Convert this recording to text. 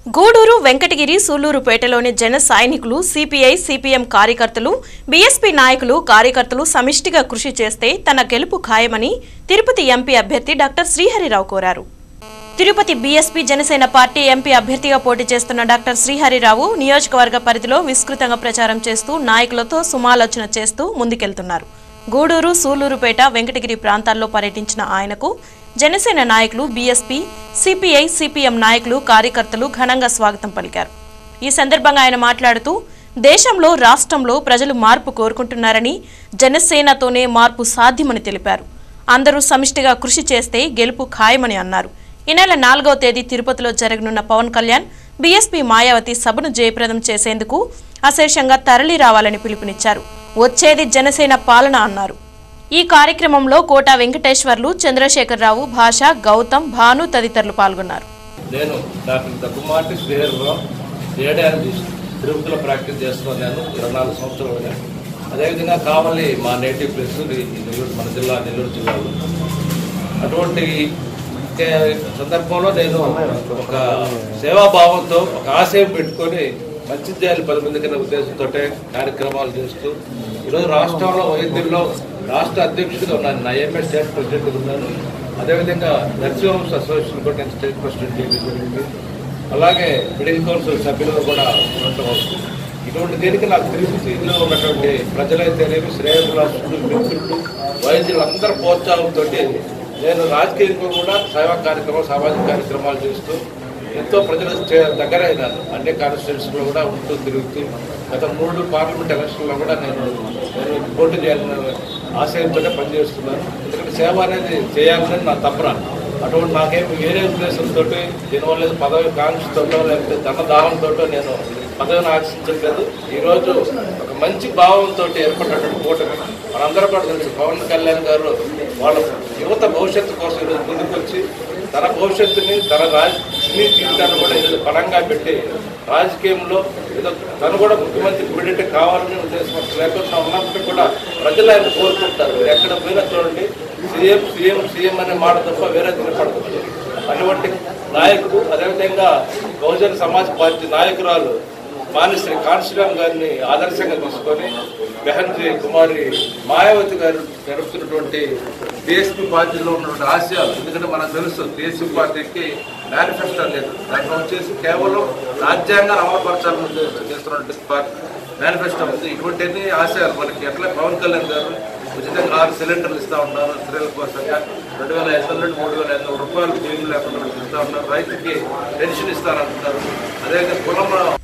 గూడూరు వెంకటగిరి సూళ్లూరుపేటలోని జన సైనికులు CPI CPM కార్యకర్తలు బీఎస్పీ నాయకులు కార్యకర్తలు సమిష్టిగా కృషి చేస్తే తన గెలుపు ఖాయమని తిరుపతి ఎంపీ అభ్యర్థి డాక్టర్ శ్రీహరిరావు కోరారు Tirupati BSP Janasena party MP అభ్యర్థిగా పోటీ చేస్తున్న డాక్టర్ శ్రీహరిరావు నియోజకవర్గ పరిధిలో విస్తృతంగా ప్రచారం చేస్తూ నాయకులతో సుమాలోచన చేస్తూ ముందుకెళ్తున్నారు గూడూరు సూళ్లూరుపేట వెంకటగిరి ప్రాంతాల్లో పర్యటించిన ఆయనకు జనసేన నాయకులు బీఎస్పీ సిపిఐ సిపిఎం నాయకులు కార్యకర్తలు ఘనంగా స్వాగతం పలికారు ఈ సందర్భంగా ఆయన మాట్లాడుతూ దేశంలో రాష్ట్రంలో ప్రజలు మార్పు కోరుకుంటున్నారని జనసేనతోనే మార్పు సాధ్యమని తెలిపారు అందరూ సమిష్టిగా కృషి చేస్తే గెలుపు ఖాయమని అన్నారు ఈ నెల నాలుగవ తేదీ తిరుపతిలో జరగనున్న పవన్ కళ్యాణ్ బీఎస్పీ మాయావతి సభను జయప్రదం చేసేందుకు అశేషంగా తరలి రావాలని పిలుపునిచ్చారు వచ్చేది జనసేన పాలన అన్నారు ఈ కార్యక్రమంలో కోట వెంకటేశ్వర్లు చంద్రశేఖరరావు భాష గౌతమ్ భాను తదితరులు పాల్గొన్నారు నేను డాక్టర్ దగ్గుమాటి శ్రీహరిరావు రేడియాలజిస్ట్ తిరుపతిలో ప్రాక్టీస్ చేస్తున్నాను నేను ఇరవై నాలుగు సంవత్సరాలుగా అదేవిధంగా కావలి మా నేటివ్ ప్లేస్ ఈ నెల్లూరు మన జిల్లా నెల్లూరు జిల్లాలో అటువంటి ఏ, సందర్భంలో నేను ఒక సేవాభావంతో ఒక ఆశయం పెట్టుకొని మంచి చేయాలి పది మందికి అనే ఉద్దేశంతో కార్యక్రమాలు చేస్తూ ఈరోజు రాష్ట్రంలో వైద్యుల్లో రాష్ట్ర అధ్యక్షుడిగా ఉన్నాను నా ఎంఏ స్టేట్ ప్రెసిడెంట్గా ఉన్నాను అదేవిధంగా నర్సింగ్ హోమ్స్ అసోసియేషన్ కూడా నేను స్టేట్ ప్రెసిడెంట్ చేయడం జరిగింది అలాగే మెడికల్ కౌన్సిల్ సభ్యులుగా కూడా ఉండటం వస్తుంది ఇటువంటి దీనికి నాకు తెలిసి ఇందులో ఉన్నటువంటి ప్రజలైతేనేమి శ్రేయభిలాషులు మిత్రులు వైద్యులు అందరి ప్రోత్సాహంతో నేను రాజకీయంగా కూడా సేవా కార్యక్రమాలు సామాజిక కార్యక్రమాలు చేస్తూ ఎంతో ప్రజల చే- దగ్గర అయినాను అన్ని కాన్స్టిట్యూన్సీలో కూడా ఉంటూ తిరుగుతూ గత మూడు పార్లమెంట్ ఎలక్షన్లో కూడా నేను నేను పోటీ చేయాలని ఆశయంతోనే పనిచేస్తున్నాను ఎందుకంటే సేవ అనేది చేయాలని నా తపన అటువంటి నాకేం వేరే ఉద్దేశంతో దీనివల్ల ఏదో పదవి కాంక్షతోటో లేకపోతే ధన దాహంతో నేను పదవిని ఆశించట్లేదు ఈరోజు ఒక మంచి భావంతో ఏర్పడినటువంటి కూటమి మనందరూ కూడా తెలుసు పవన్ కళ్యాణ్ గారు వాళ్ళ యువత భవిష్యత్తు కోసం ఈరోజు ముందుకు వచ్చి తన భవిష్యత్తుని తన రాజకీయ జీవితాన్ని కూడా ఈరోజు బలంగా పెట్టి రాజకీయంలో ఏదో తను కూడా ముఖ్యమంత్రి ఇమీడియట్ కావాలని ఉద్దేశం అసలు లేకుండా ఉన్నప్పటికీ కూడా ప్రజలు ఆయన కోరుకుంటారు మీరు ఎక్కడ పోయినా చూడండి సీఎం సీఎం సీఎం అనే మాట తప్ప వేరే తినపడదు అటువంటి నాయకుడు అదేవిధంగా బహుజన సమాజ్ పార్టీ నాయకురాలు మానిశ్రీ కాన్శీరామ్ గారిని ఆదర్శంగా తీసుకొని బెహన్జీ కుమారి మాయావతి గారు జరుపుతున్నటువంటి బీఎస్పీ పార్టీలో ఉన్నటువంటి ఆశయాలు ఎందుకంటే మనకు తెలుసు బీఎస్పీ పార్టీకి మేనిఫెస్టో లేదు దాంట్లో వచ్చేసి కేవలం రాజ్యాంగాన్ని అమలుపరచాలని ఉద్దేశంతో చేస్తున్నటువంటి పార్టీ మేనిఫెస్టో ఉంది ఇటువంటి అన్ని ఆశయాలు మనకి ఎట్లా పవన్ కళ్యాణ్ గారు ఉచితంగా ఆరు సిలిండర్లు ఇస్తా ఉన్నారు స్త్రీల కోసంగా రెండు వేల ఐదు వందల మూడు వేల ఐదు వందల రూపాయలు బిల్లు లేకుండా ఇస్తా ఉన్నారు రైతుకి పెన్షన్ ఇస్తారంటున్నారు అదేవిధంగా కులం